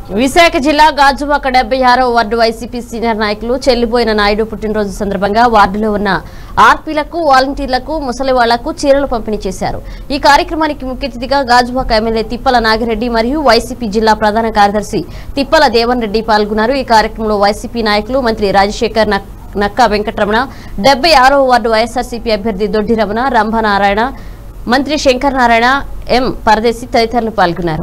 విశాఖ జిల్లా గాజువాక డెబ్బై ఆరో వార్డు వైసీపీ సీనియర్ నాయకులు చెల్లిపోయిన నాయుడు పుట్టినరోజు సందర్భంగా వార్డులో ఉన్న ఆర్పీలకు వాలంటీర్లకు ముసలి వాళ్లకు చీరలు పంపిణీ చేశారు ఈ కార్యక్రమానికి ముఖ్య అతిథిగా గాజువాక ఎమ్మెల్యే తిప్పల నాగిరెడ్డి మరియు వైసీపీ జిల్లా ప్రధాన కార్యదర్శి తిప్పల దేవన్ రెడ్డి పాల్గొన్నారు ఈ కార్యక్రమంలో వైసీపీ నాయకులు మంత్రి రాజశేఖర్ నక్- నక్కా వెంకటరమణ డెబ్బై ఆరో వార్డు వైఎస్ఆర్సీపీ అభ్యర్థి దొడ్డి రమణ రంభనారాయణ మంత్రి శంకర్ నారాయణ ఎం పరదేశి తదితరులు పాల్గొన్నారు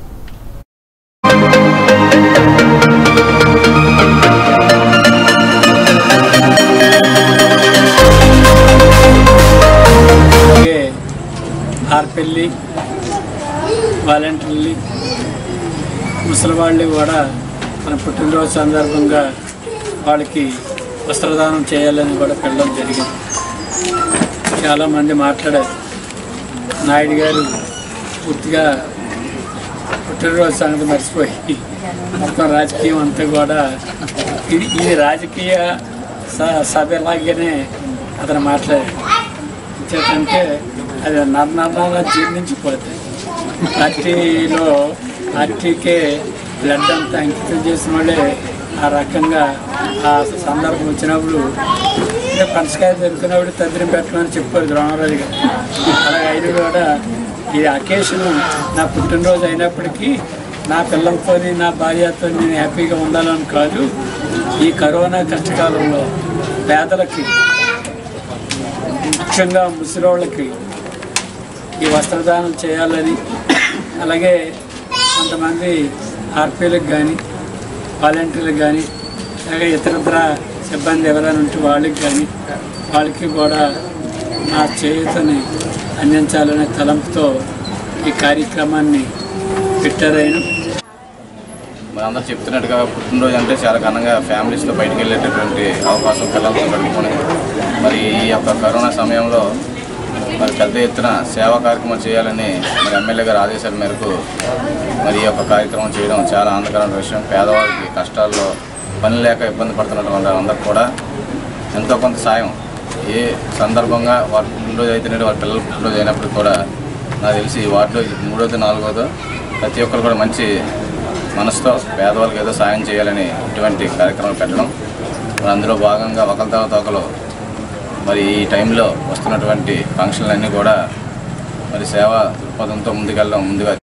అలాగే ఆర్పెల్లి వాలంటీర్లు ముసలి వాళ్ళు కూడా మన పుట్టినరోజు సందర్భంగా వాళ్ళకి వస్త్రదానం చేయాలని కూడా వెళ్ళడం జరిగింది చాలామంది మాట్లాడారు నాయుడు గారు పూర్తిగా పుట్టినరోజు సంగతి మర్చిపోయి మొత్తం రాజకీయం అంతా కూడా ఇది ఇది రాజకీయ స- సభలాగానే అతను మాట్లాడారు చేతంటే అది నర్నాల జీర్ణించిపోతుంది పార్టీలో పార్టీకే బ్లడ్ అంతా అంకితం చేసిన వాళ్ళే ఆ రకంగా ఆ సందర్భం వచ్చినప్పుడు అంటే పనసకాయ దొరికినప్పుడు తద్దిని పెట్టమని చెప్పారు ద్రోణరాజు గారు అలాగే అయిన కూడా ఈ అకేషన్ నా పుట్టినరోజు అయినప్పటికీ నా పిల్లలతోని నా భార్యతో నేను హ్యాపీగా ఉండాలని కాదు ఈ కరోనా కష్టకాలంలో పేదలకి ముఖ్యంగా ముసలోళ్ళకి ఈ వస్త్రదానం చేయాలని అలాగే కొంతమంది ఆర్పీలకు కానీ వాలంటీర్లకు కానీ అలాగే ఇతరత్ర సిబ్బంది ఎవరైనా ఉంటే వాళ్ళకి కానీ వాళ్ళకి కూడా నా చేయుతని అందించాలనే తలంపుతో ఈ కార్యక్రమాన్ని పెట్టారైన మరి అందరూ చెప్తున్నట్టుగా పుట్టినరోజు అంటే చాలా ఘనంగా ఫ్యామిలీస్తో బయటికి వెళ్ళేటటువంటి అవకాశం పిల్లలతో గడుపుకొని మరి ఈ యొక్క కరోనా సమయంలో మరి పెద్ద ఎత్తున సేవా కార్యక్రమం చేయాలని మరి ఎమ్మెల్యే గారి ఆదేశాల మేరకు మరి ఈ యొక్క కార్యక్రమం చేయడం చాలా ఆనందకరమైన విషయం పేదవాళ్ళకి కష్టాల్లో పని లేక ఇబ్బంది పడుతున్నటువంటి వాళ్ళందరూ కూడా ఎంతో కొంత సాయం ఏ సందర్భంగా వారి పుట్టినరోజు అయితే వారి పిల్లల పుట్టినరోజు అయినప్పుడు కూడా నాకు తెలిసి వాటిలో మూడోది నాలుగోదో ప్రతి ఒక్కరు కూడా మంచి మనసుతో పేదవాళ్ళకి ఏదో సాయం చేయాలని ఇటువంటి కార్యక్రమాలు పెట్టడం మరి అందులో భాగంగా ఒకరి తర్వాత ఒకరు మరి ఈ టైంలో వస్తున్నటువంటి ఫంక్షన్లన్నీ కూడా మరి సేవా దృక్పథంతో ముందుకెళ్ళడం ముందుగా